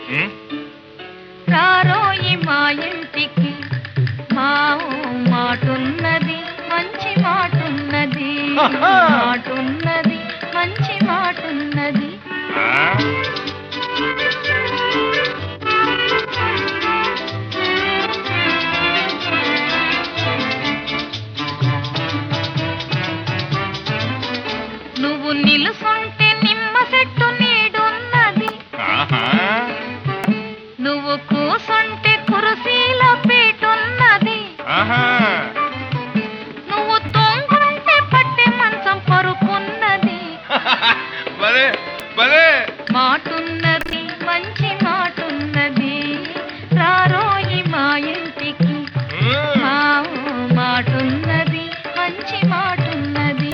ఉమ్? రారోయి మా ఇంటికి మా మాటున్నది మంచి మాటున్నది మాటున్నది మంచి మాటున్నది ఆ? నువ్వు నిలుసుంటే నిమ్మ చెట్టు నీడున్నది ఆహా. నువ్వు కూసుంటే కురసీలో పీటున్నది ఆహా. నువ్వు తొంగుంటే పట్టే మంచం పరుపున్నది భలే భలే మాటున్నది మంచి మాటున్నది రారోయి మా ఇంటికి ఉమ్. మా మాటున్నది మంచి మాటున్నది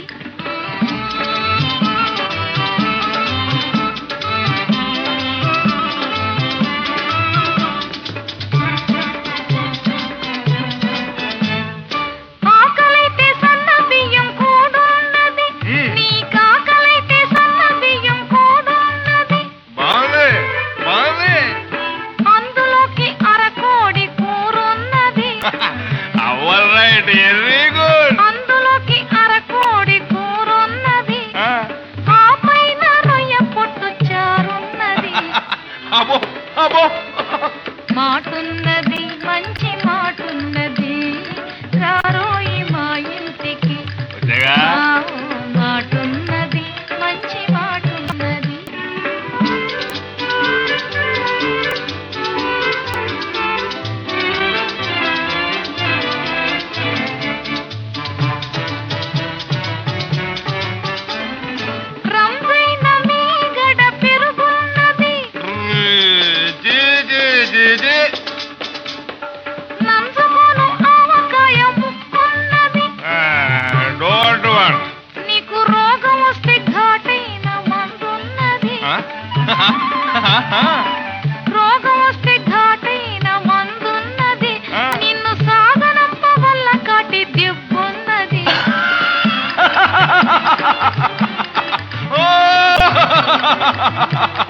ఆకలైతే సన్న బియ్యం కూడున్నది మ్మ్. నీకాకలైతే సన్న బియ్యం కూడున్నది బాగుంది బాగుంది అందులోకి అరకోడి కూరున్నది అవర్ రైట్ వెరీ గుడ్ అందులోకి అరకోడి కూరున్నది ఆ పైన రొయ్య పొట్టు చారున్నది అబో అబో మాటున్నది మంచి మాటున్నది రారోయి మా ఇంటికి వచ్చాగా ఆ మాటున్నది మంచి మాటున్నది రంపైన మీగడ పెరుగున్నది జీ జీ జీ జీ నంచుకోను ఆవకాయ ముక్కున్నది డోంట్ వాంట్ నీకు రోగం వస్తే ఘాటైన మందున్నది రోగం వస్తే ఘాటైన మందున్నది ఆ. నిన్ను సాగనంప వల్ల కాటి దిబ్బున్నది ఓ